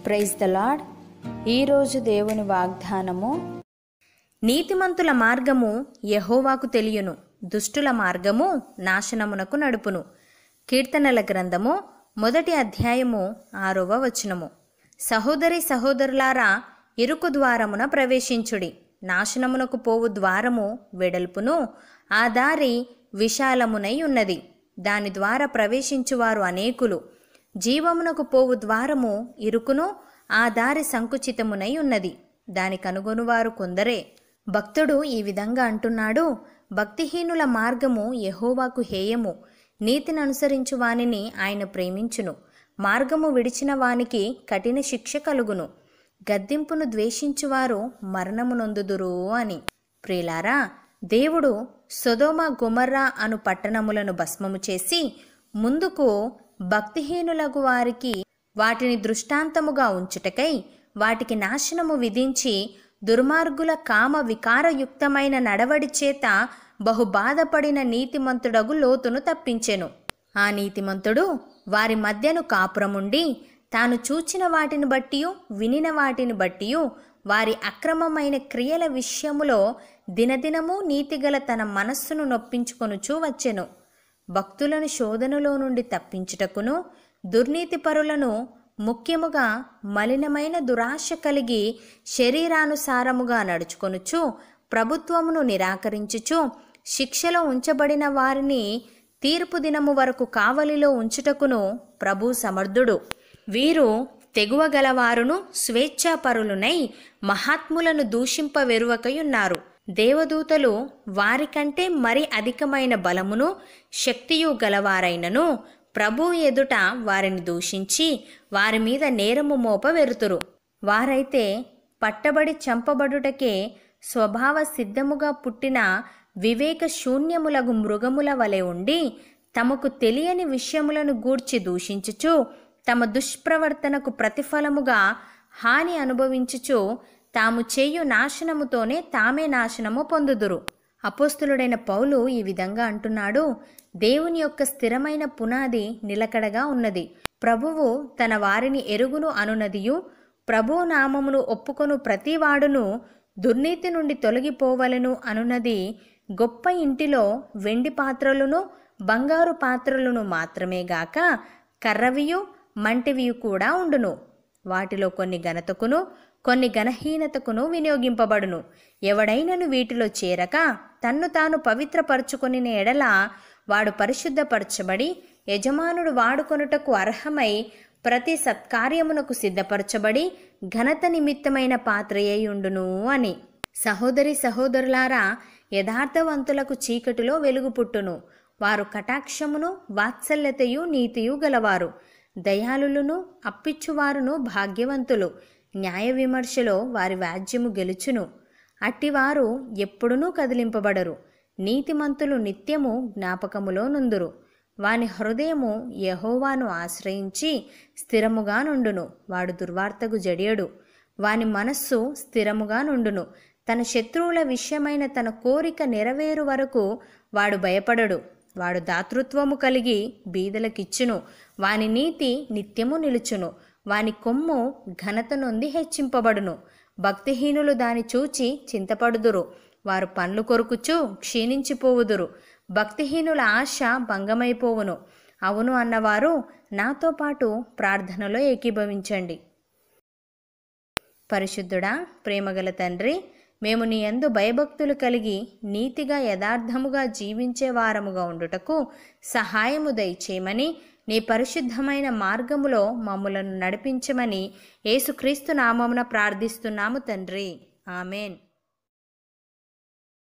praise the lord ఈరోజు దేవుని వాగ్దానము నీతిమంతుల మార్గము యెహోవాకు తెలియను దుష్టుల మార్గము నాశనమునకు నడుపును కీర్తనల గ్రంథము మొదటి అధ్యాయము ఆరవ వచనము సహోదరి సహోదరులారా ఇరుకు ద్వారమున ప్రవేశించుడి నాశనమునకు పోవు ద్వారము వెడల్పును ఆ దారి విశాలమునై ఉన్నది దాని ద్వారా ప్రవేశించువారు అనేకులు జీవమునకు పోవు ద్వారము ఇరుకును ఆ దారి సంకుచితమునై ఉన్నది దాని కనుగొనువారు కొందరే భక్తుడు ఈ విధంగా అంటున్నాడు భక్తిహీనుల మార్గము యెహోవాకు హేయము నీతిని అనుసరించు వానిని ఆయన ప్రేమించును మార్గము విడిచిన వానికి కఠిన శిక్ష కలుగును గద్దింపును ద్వేషించువారు మరణము నొందుదురు అని ప్రియులారా దేవుడు సొదోమ గుమర్రా అను పట్టణములను భస్మము చేసి ముందుకు భక్తిహీనులకు వారికి వాటిని దృష్టాంతముగా ఉంచుటకై వాటికి నాశనము విధించి దుర్మార్గుల కామ వికారయుక్తమైన నడవడి చేత బహు బాధపడిన నీతిమంతుడగు లోతును తప్పించెను ఆ నీతిమంతుడు వారి మధ్యను కాపురముండి తాను చూచిన వాటిని బట్టియు వినిన వాటిని బట్టియు వారి అక్రమమైన క్రియల విషయములో దినదినము నీతిగల తన మనస్సును నొప్పించుకొనుచూ వచ్చెను భక్తులను శోధనలో నుండి తప్పించుటకును దుర్నీతిపరులను ముఖ్యముగా మలినమైన దురాశ కలిగి శరీరానుసారముగా నడుచుకొనుచు ప్రభుత్వమును నిరాకరించుచు శిక్షలో ఉంచబడిన వారిని తీర్పు దినము వరకు కావలిలో ఉంచుటకును ప్రభు సమర్థుడు వీరు తెగువగలవారును స్వేచ్ఛాపరులునై మహాత్ములను దూషింపవెరువకయున్నారు దేవదూతలు వారికంటే మరి అధికమైన బలమును శక్తియు గలవారైనను ప్రభు ఎదుట వారిని దూషించి వారి మీద నేరము మోప వెరుతురు వారైతే పట్టబడి చంపబడుటకే స్వభావ సిద్ధముగా పుట్టిన వివేక శూన్యములగు మృగముల వలె ఉండి తమకు తెలియని విషయములను గూర్చి దూషించుచు తమ దుష్ప్రవర్తనకు ప్రతిఫలముగా హాని అనుభవించుచు తాము చేయు నాశనముతోనే తామే నాశనము పొందుదురు అపోస్తులుడైన పౌలు ఈ విధంగా అంటున్నాడు దేవుని యొక్క స్థిరమైన పునాది నిలకడగా ఉన్నది ప్రభువు తన వారిని ఎరుగును అనునదియు ప్రభు నామమును ఒప్పుకొను ప్రతివాడును దుర్నీతి నుండి తొలగిపోవలను అనున్నది గొప్ప ఇంటిలో వెండి పాత్రలను బంగారు పాత్రలను మాత్రమే గాక కర్రవియు మంటివియు కూడా ఉండును వాటిలో కొన్ని ఘనతకును కొన్ని ఘనహీనతకును వినియోగింపబడును ఎవడైనను వీటిలో చేరక తన్ను తాను పవిత్రపరచుకొని ఎడల వాడు పరిశుద్ధపరచబడి యజమానుడు వాడుకొనుటకు అర్హమై ప్రతి సత్కార్యమునకు సిద్ధపరచబడి ఘనత నిమిత్తమైన పాత్రయ్యుండును అని సహోదరి సహోదరులారా యథార్థవంతులకు చీకటిలో వెలుగు పుట్టును వారు కటాక్షమును వాత్సల్యతయు నీతియు గలవారు దయాళులను అప్పిచ్చువారును భాగ్యవంతులు న్యాయ విమర్శలో వారి వ్యాజ్యము గెలుచును అట్టివారు ఎప్పుడునూ కదిలింపబడరు నీతిమంతులు నిత్యము జ్ఞాపకములో నుందురు వాని హృదయము యహోవాను ఆశ్రయించి స్థిరముగా నుండును వాడు దుర్వార్తకు జడియడు వాని మనస్సు స్థిరముగా నుండును తన శత్రువుల విషయమైన తన కోరిక నెరవేరు వరకు వాడు భయపడడు వాడు దాతృత్వము కలిగి బీదలకిచ్చును వాని నీతి నిత్యము నిలుచును వాని కొమ్ము ఘనత నొంది హెచ్చింపబడును భక్తిహీనులు దాని చూచి చింతపడుదురు వారు పండ్లు కొరుకుచు క్షీణించిపోవుదురు భక్తిహీనుల ఆశ భంగమైపోవును అవును అన్నవారు నాతో పాటు ప్రార్థనలో ఏకీభవించండి పరిశుద్ధుడా ప్రేమగల తండ్రి మేము నీ యందు భయభక్తులు కలిగి నీతిగా యథార్థముగా జీవించే వారముగా ఉండుటకు సహాయము దయచేయమని నీ పరిశుద్ధమైన మార్గములో మమ్ములను నడిపించమని యేసుక్రీస్తు నామమున ప్రార్థిస్తున్నాము తండ్రి ఆమెన్